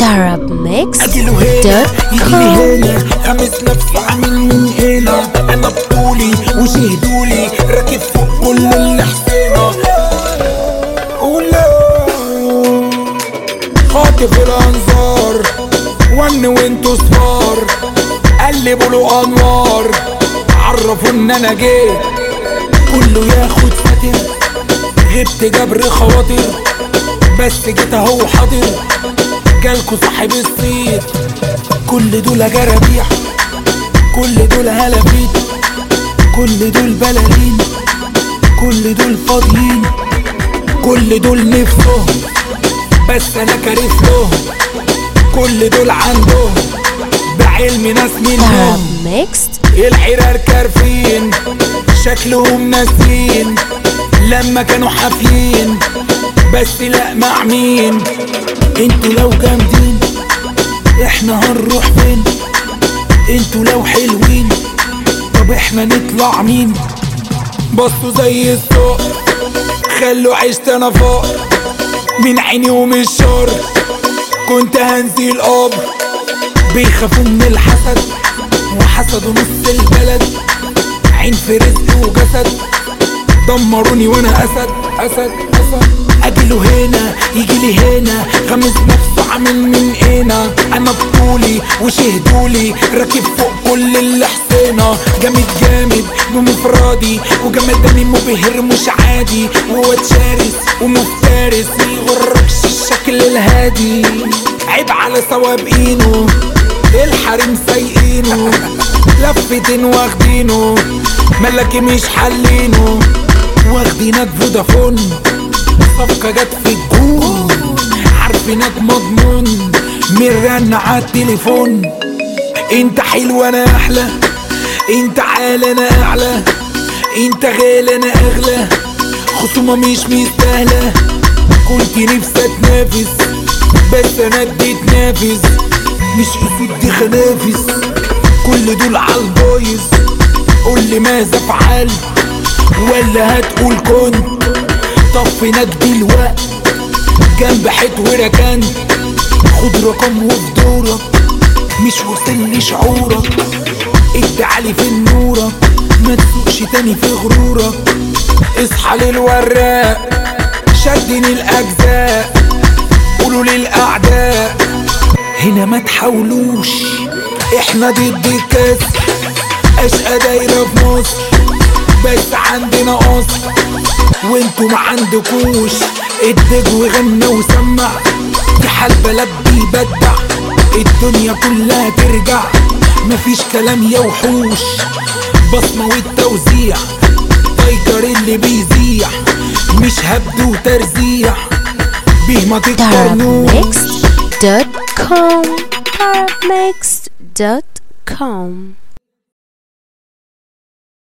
اجيله هنا يجيلي هنا خمس نفسه عامل من هنا انا بطولي وشهدولي راكب فوق كل اللي حسينا ولا خاطف الانظار ون وانتو صفار قلبوا له انوار عرفوا ان انا جيت كله ياخد فاتر غبت جبر خواطر بس جيت اهو حاضر جالكوا صاحب الصيت كل دول جرابيع كل دول هلافيت كل دول بلالين كل دول فاضيين كل دول نفسهم بس انا كارف لهم كل دول عندهم بعلم ناس منهم Mixed الحرار كارفين شكلهم ناسين لما كانوا حافيين بس لا مع مين انتوا لو جامدين احنا هنروح فين انتوا لو حلوين طب احنا نطلع مين بصوا زي السوق خلوا عشت انا فوق من عيني ومن الشر كنت هنزل القبر بيخافوا من الحسد وحسدوا نص البلد عين في رزق وجسد دمروني وانا اسد اسد اسد اجيله هنا يجيلي هنا غمز نفسه عامل من هنا انا بطولي وشهدولي راكب فوق كل اللي حسينا جامد جامد بمفردي وجمداني مبهر مش عادي وهو شرس ومفترس ميغركش الشكل الهادي عيب على سوابقينه الحريم سايقينه لفتين واخدينه ملكي مش حلينه واخدينك فودافون صفقة جت في الجون عارفينك مضمون مرن عالتليفون انت حلو انا احلى انت عال انا اعلى انت غالي انا اغلى خصومة مش مستاهلة كنت نفسي اتنافس بس انا اديت نافس مش اسود دي خنافس كل دول عالبايظ قول لي ماذا فعلت ولا هتقول كنت طفيناك دلوقت جنب حيط وركنت خد رقم وفي دورك مش واصل لي شعورك ادعالي في نورك ما تسوقش تاني في غرورك اصحى للوراق شدني الاجزاء قولوا للاعداء هنا ما تحاولوش احنا ضد الكسر اشقى دايرة في مصر بس عندنا قصر وانتوا ما عندكوش ادج وغنى وسمع في حال بلد بيبدع الدنيا كلها ترجع مفيش كلام يا وحوش بصمة والتوزيع تايجر اللي بيزيع مش هبد وترزيع بيه ما تقارنوش Mixed.com Mixed.com